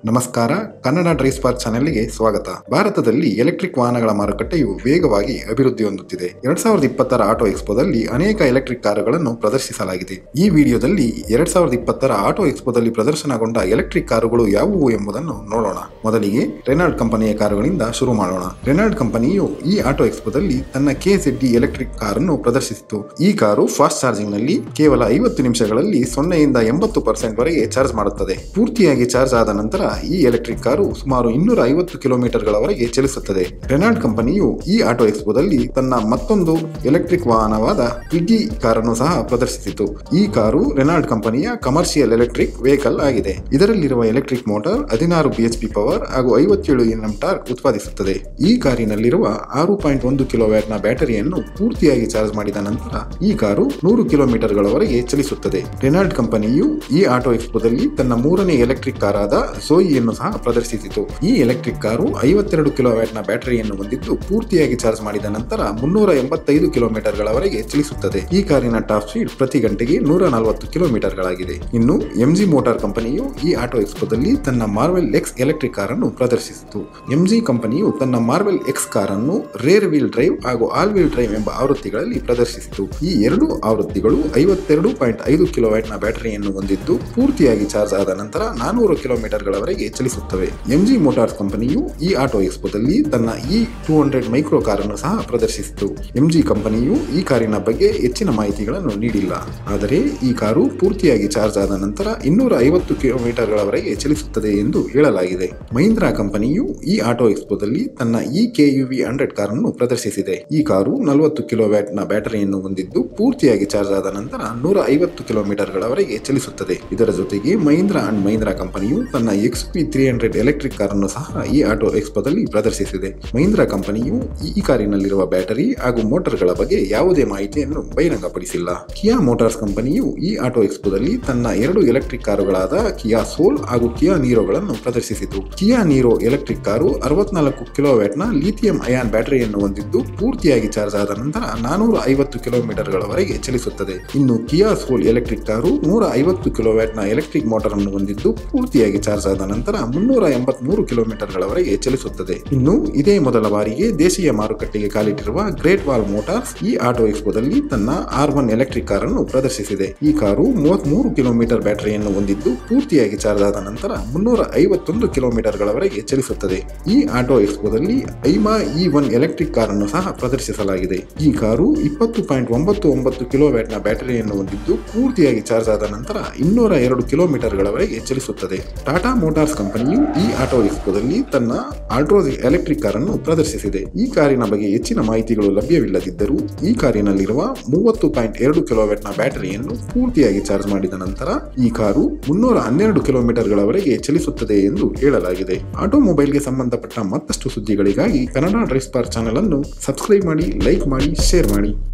ನಮಸ್ಕಾರ Kannada drive spark ಚಾನೆಲ್ಗೆ ಸ್ವಾಗತ ಭಾರತದಲ್ಲಿ ಎಲೆಕ್ಟ್ರಿಕ್ ವಾಹನಗಳ ಮಾರುಕಟ್ಟೆಯು ವೇಗವಾಗಿ ಅಭಿವೃದ್ಧಿ ಹೊಂದುತ್ತಿದೆ ಎರಡ್ ಸಾವಿರದ ಇಪ್ಪತ್ತರ ಆಟೋ ಎಕ್ಸ್ಪೋದಲ್ಲಿ ಅನೇಕ ಎಲೆಕ್ಟ್ರಿಕ್ ಕಾರುಗಳನ್ನು ಪ್ರದರ್ಶಿಸಲಾಗಿದೆ ಈ ವಿಡಿಯೋದಲ್ಲಿ ಎರಡ್ ಸಾವಿರದ ಇಪ್ಪತ್ತರ ಆಟೋ ಎಕ್ಸ್ಪೋದಲ್ಲಿ ಪ್ರದರ್ಶನಗೊಂಡ ಎಲೆಕ್ಟ್ರಿಕ್ ಕಾರುಗಳು ಯಾವುವು ಎಂಬುದನ್ನು ನೋಡೋಣ ಮೊದಲಿಗೆ ರೆನಾಲ್ಡ್ ಕಂಪನಿಯ ಕಾರುಗಳಿಂದ ಶುರು ಮಾಡೋಣ ರೆನಾಲ್ಡ್ ಕಂಪನಿಯು ಈ ಆಟೋ ಎಕ್ಸ್ಪೋದಲ್ಲಿ ತನ್ನ ಕೆ ಡಿ ಎಲೆಕ್ಟ್ರಿಕ್ ಕಾರನ್ನು ಪ್ರದರ್ಶಿಸಿತು ಈ ಕಾರು ಫಾಸ್ಟ್ ಚಾರ್ಜಿಂಗ್ ನಲ್ಲಿ ಕೇವಲ ಐವತ್ತು ನಿಮಿಷಗಳಲ್ಲಿ ಸೊನ್ನೆಯಿಂದ ಎಂಬತ್ತು ಪರ್ಸೆಂಟ್ ವರೆಗೆ ಚಾರ್ಜ್ ಮಾಡುತ್ತದೆ ಪೂರ್ತಿಯಾಗಿ ಚಾರ್ಜ್ ಆದ ನಂತರ ಈ ಎಲೆಕ್ಟ್ರಿಕ್ ಕಾರು ಸುಮಾರು ಇನ್ನೂರ ಐವತ್ತು ಕಿಲೋಮೀಟರ್ಗಳವರೆಗೆ ಚಲಿಸುತ್ತದೆ ರೆನಾಲ್ಡ್ ಕಂಪನಿಯು ಈ ಆಟೋ ಎಕ್ಸ್ಪೋದಲ್ಲಿ ತನ್ನ ಮತ್ತೊಂದು ಎಲೆಕ್ಟ್ರಿಕ್ ವಾಹನವಾದ ಪಿಗಿ ಕಾರನ್ನು ಸಹ ಪ್ರದರ್ಶಿಸಿತು ಈ ಕಾರು ರೆನಾಲ್ಡ್ ಕಂಪನಿಯ ಕಮರ್ಷಿಯಲ್ ಎಲೆಕ್ಟ್ರಿಕ್ ವೆಹಿಕಲ್ ಆಗಿದೆ ಇದರಲ್ಲಿರುವ ಎಲೆಕ್ಟ್ರಿಕ್ ಮೋಟಾರ್ ಹದಿನಾರು ಬಿಎಚ್ಪಿ ಪವರ್ ಹಾಗೂ ಐವತ್ತೇಳು ಎನ್ಎಂ ಟಾರ್ಕ್ ಉತ್ಪಾದಿಸುತ್ತದೆ ಈ ಕಾರಿನಲ್ಲಿರುವ ಆರು ಪಾಯಿಂಟ್ ಒಂದು ಕಿಲೋವ್ಯಾಟ್ ನ ಬ್ಯಾಟರಿಯನ್ನು ಪೂರ್ತಿಯಾಗಿ ಚಾರ್ಜ್ ಮಾಡಿದ ನಂತರ ಈ ಕಾರು ನೂರು ಕಿಲೋಮೀಟರ್ಗಳವರೆಗೆ ಚಲಿಸುತ್ತದೆ ರೆನಾಲ್ಡ್ ಕಂಪನಿಯು ಈ ಆಟೋ ಎಕ್ಸ್ಪೋದಲ್ಲಿ ತನ್ನ ಮೂರನೇ ಎಲೆಕ್ಟ್ರಿಕ್ ಕಾರಾದ ಝೋಯಿಯನ್ನು ಸಹ ಪ್ರದರ್ಶಿಸಿತು ಈ ಎಲೆಕ್ಟ್ರಿಕ್ ಕಾರು ಐವತ್ತೆರಡು ಕಿಲೋವ್ಯಾಟ್ ನ ಬ್ಯಾಟರಿಯನ್ನು ಹೊಂದಿದ್ದು ಪೂರ್ತಿಯಾಗಿ ಚಾರ್ಜ್ ಮಾಡಿದ ನಂತರ ಮುನ್ನೂರ ಎಂಬತ್ತೈದು ಕಿಲೋಮೀಟರ್ಗಳವರೆಗೆ ಚಲಿಸುತ್ತದೆ ಈ ಕಾರಿನ ಟಾಪ್ ಸ್ಪೀಡ್ ಪ್ರತಿ ಗಂಟೆಗೆ ನೂರ ನಲವತ್ತು ಕಿಲೋಮೀಟರ್ಗಳಾಗಿದೆ ಇನ್ನು ಎಂಜಿ ಮೋಟಾರ್ ಕಂಪನಿಯು ಈ ಆಟೋ ಎಕ್ಸ್ಪೋದಲ್ಲಿ ತನ್ನ ಮಾರ್ವೆಲ್ ಎಕ್ಸ್ ಎಲೆಕ್ಟ್ರಿಕ್ ಕಾರನ್ನು ಪ್ರದರ್ಶಿಸಿತು ಎಂಜಿ ಕಂಪನಿಯು ತನ್ನ ಮಾರ್ವೆಲ್ ಎಕ್ಸ್ ಕಾರನ್ನು ರೇರ್ ವೀಲ್ ಡ್ರೈವ್ ಹಾಗೂ ಆಲ್ ವೀಲ್ ಡ್ರೈವ್ ಎಂಬ ಆವೃತ್ತಿಗಳಲ್ಲಿ ಪ್ರದರ್ಶಿಸಿತು ಈ ಎರಡು ಆವೃತ್ತಿಗಳು ಐವತ್ತೆರಡು ಪಾಯಿಂಟ್ ಐದು ಕಿಲೋವ್ಯಾಟ್ ನ ಬ್ಯಾಟರಿಯನ್ನು ಹೊಂದಿದ್ದು ಪೂರ್ತಿಯಾಗಿ ಚಾರ್ಜ್ ಆದ ನಂತರ ನಾನೂರು ಕಿಲೋಮೀಟರ್ಗಳವರೆಗೆ ಚಲಿಸುತ್ತವೆ ಎಂಜಿ ಮೋಟಾರ್ಸ್ ಕಂಪನಿಯು ಈ ಆಟೋ ಎಕ್ಸ್ಪೋದಲ್ಲಿ ತನ್ನ ಇ ಟೂ ಹಂಡ್ರೆಡ್ ಮೈಕ್ರೋ ಕಾರನ್ನು ಸಹ ಪ್ರದರ್ಶಿಸಿತು ಎಂಜಿ ಕಂಪನಿಯು ಈ ಕಾರಿನ ಬಗ್ಗೆ ಹೆಚ್ಚಿನ ಮಾಹಿತಿಗಳನ್ನು ನೀಡಿಲ್ಲ ಆದರೆ ಈ ಕಾರು ಪೂರ್ತಿಯಾಗಿ ಚಾರ್ಜ್ ಆದ ನಂತರ ಇನ್ನೂರ ಐವತ್ತು ಕಿಲೋಮೀಟರ್ಗಳವರೆಗೆ ಚಲಿಸುತ್ತದೆ ಎಂದು ಹೇಳಲಾಗಿದೆ ಮಹೀಂದ್ರಾ ಕಂಪನಿಯು ಈ ಆಟೋ ಎಕ್ಸ್ಪೋದಲ್ಲಿ ತನ್ನ E K U V hundred ಕಾರನ್ನು ಪ್ರದರ್ಶಿಸಿದೆ ಈ ಕಾರು ನಲವತ್ತು ಕಿಲೋವ್ಯಾಟ್ ನ ಬ್ಯಾಟರಿಯನ್ನು ಹೊಂದಿದ್ದು ಪೂರ್ತಿಯಾಗಿ ಚಾರ್ಜ್ ಆದ ನಂತರ ನೂರ ಐವತ್ತು ಕಿಲೋಮೀಟರ್ಗಳವರೆಗೆ ಚಲಿಸುತ್ತದೆ ಇದರ ಜೊತೆಗೆ ಮಹೀಂದ್ರಾ ಅಂಡ್ ಮಹೀಂದ್ರಾ ಕಂಪನಿಯು ತನ್ನ X P three hundred electric ಕಾರನ್ನು ಸಹ ಈ ಆಟೋ ಎಕ್ಸ್ಪೋದಲ್ಲಿ ಪ್ರದರ್ಶಿಸಿದೆ ಮಹೀಂದ್ರಾ ಕಂಪನಿಯು ಈ ಕಾರಿನಲ್ಲಿರುವ ಬ್ಯಾಟರಿ ಹಾಗೂ ಮೋಟಾರ್ಗಳ ಬಗ್ಗೆ ಯಾವುದೇ ಮಾಹಿತಿಯನ್ನು ಬಹಿರಂಗಪಡಿಸಿಲ್ಲ ಕಿಯಾ ಮೋಟಾರ್ಸ್ ಕಂಪನಿಯು ಈ ಆಟೋ ಎಕ್ಸ್ಪೋದಲ್ಲಿ ತನ್ನ ಎರಡು ಎಲೆಕ್ಟ್ರಿಕ್ ಕಾರುಗಳಾದ ಕಿಯಾ ಸೋಲ್ ಹಾಗೂ ಕಿಯಾ ನೀರೋಗಳನ್ನು ಪ್ರದರ್ಶಿಸಿತು ಕಿಯಾ ನೀರೋ ಎಲೆಕ್ಟ್ರಿಕ್ ಕಾರು ಅರವತ್ನಾಲ್ಕು ಕಿಲೋವ್ಯಾಟ್ ನ ಲಿಥಿಯಂ ಅಯಾನ್ ಬ್ಯಾಟರಿಯನ್ನು ಹೊಂದಿದ್ದು ಪೂರ್ತಿಯಾಗಿ ಚಾರ್ಜ್ ಆದ ನಂತರ ನಾನೂರ ಐವತ್ತು ಕಿಲೋಮೀಟರ್ಗಳವರೆಗೆ ಚಲಿಸುತ್ತದೆ ಇನ್ನು ಕಿಯಾ ಸೋಲ್ ಎಲೆಕ್ಟ್ರಿಕ್ ಕಾರು ನೂರ ಐವತ್ತು ಕಿಲೋವ್ಯಾಟ್ ನ ಎಲೆಕ್ಟ್ರಿಕ್ ಮೋಟಾರ್ ಅನ್ನು ಹೊಂದಿದ್ದು ಪೂರ್ತಿಯಾಗಿ ಚಾರ್ಜ್ ಆದ ನಂತರ ಮುನ್ನೂರ ಎಂಬತ್ಮೂರು ಕಿಲೋಮೀಟರ್ಗಳವರೆಗೆ ಚಲಿಸುತ್ತದೆ ಇನ್ನು ಇದೇ ಮೊದಲ ಬಾರಿಗೆ ದೇಶೀಯ ಮಾರುಕಟ್ಟೆಗೆ ಕಾಲಿಟ್ಟಿರುವ ಗ್ರೇಟ್ ವಾಲ್ ಮೋಟಾರ್ಸ್ ಈ ಆಟೋ ಎಕ್ಸ್ಪೋದಲ್ಲಿ ತನ್ನ ಆರ್ ಒನ್ ಎಲೆಕ್ಟ್ರಿಕ್ ಕಾರನ್ನು ಪ್ರದರ್ಶಿಸಿದೆ ಈ ಕಾರು ಮೂವತ್ಮೂರು ಕಿಲೋಮೀಟರ್ ಬ್ಯಾಟರಿಯನ್ನು ಹೊಂದಿದ್ದು ಪೂರ್ತಿಯಾಗಿ ಚಾರ್ಜ್ ಆದ ನಂತರ ಮುನ್ನೂರ ಐವತ್ತೊಂದು ಕಿಲೋಮೀಟರ್ಗಳವರೆಗೆ ಚಲಿಸುತ್ತದೆ ಈ ಆಟೋ ಎಕ್ಸ್ಪೋದಲ್ಲಿ ಐಮಾ ಇ ಒನ್ ಎಲೆಕ್ಟ್ರಿಕ್ ಕಾರನ್ನು ಸಹ ಪ್ರದರ್ಶಿಸಲಾಗಿದೆ ಈ ಕಾರು ಇಪ್ಪತ್ತು ಪಾಯಿಂಟ್ ಒಂಬತ್ತು ಒಂಬತ್ತು ಕಿಲೋವ್ಯಾಟ್ ನ ಬ್ಯಾಟರಿಯನ್ನು ಹೊಂದಿದ್ದು ಪೂರ್ತಿಯಾಗಿ ಚಾರ್ಜ್ ಆದ ನಂತರ ಇನ್ನೂರ ಎರಡು ಕಿಲೋಮೀಟರ್ಗಳವರೆಗೆ ಚಲಿಸುತ್ತದೆ ಟಾಟಾ ಮೋಟಾರ್ಸ್ ಕಂಪನಿಯು ಈ ಆಟೋ ಎಕ್ಸ್ಪೋದಲ್ಲಿ ತನ್ನ ಆಲ್ಟ್ರೋಸ್ ಎಲೆಕ್ಟ್ರಿಕ್ ಕಾರನ್ನು ಪ್ರದರ್ಶಿಸಿದೆ ಈ ಕಾರಿನ ಬಗ್ಗೆ ಹೆಚ್ಚಿನ ಮಾಹಿತಿಗಳು ಲಭ್ಯವಿಲ್ಲದಿದ್ದರೂ ಈ ಕಾರಿನಲ್ಲಿರುವ ಮೂವತ್ತು ಪಾಯಿಂಟ್ ಎರಡು ಕಿಲೋವ್ಯಾಟ್ ನ ಬ್ಯಾಟರಿಯನ್ನು ಪೂರ್ತಿಯಾಗಿ ಚಾರ್ಜ್ ಮಾಡಿದ ನಂತರ ಈ ಕಾರು ಮುನ್ನೂರ ಹನ್ನೆರಡು ಕಿಲೋಮೀಟರ್ಗಳವರೆಗೆ ಚಲಿಸುತ್ತದೆ ಎಂದು ಹೇಳಲಾಗಿದೆ ಆಟೋಮೊಬೈಲ್ಗೆ ಸಂಬಂಧಪಟ್ಟ ಮತ್ತಷ್ಟು ಸುದ್ದಿಗಳಿಗಾಗಿ ಕನ್ನಡ ಡ್ರೈವ್ ಸ್ಪಾರ್ ಚಾನೆಲ್ ಅನ್ನು ಸಬ್ಸ್ಕ್ರೈಬ್ ಮಾಡಿ ಲೈಕ್ ಮಾಡಿ ಶೇರ್ ಮಾಡಿ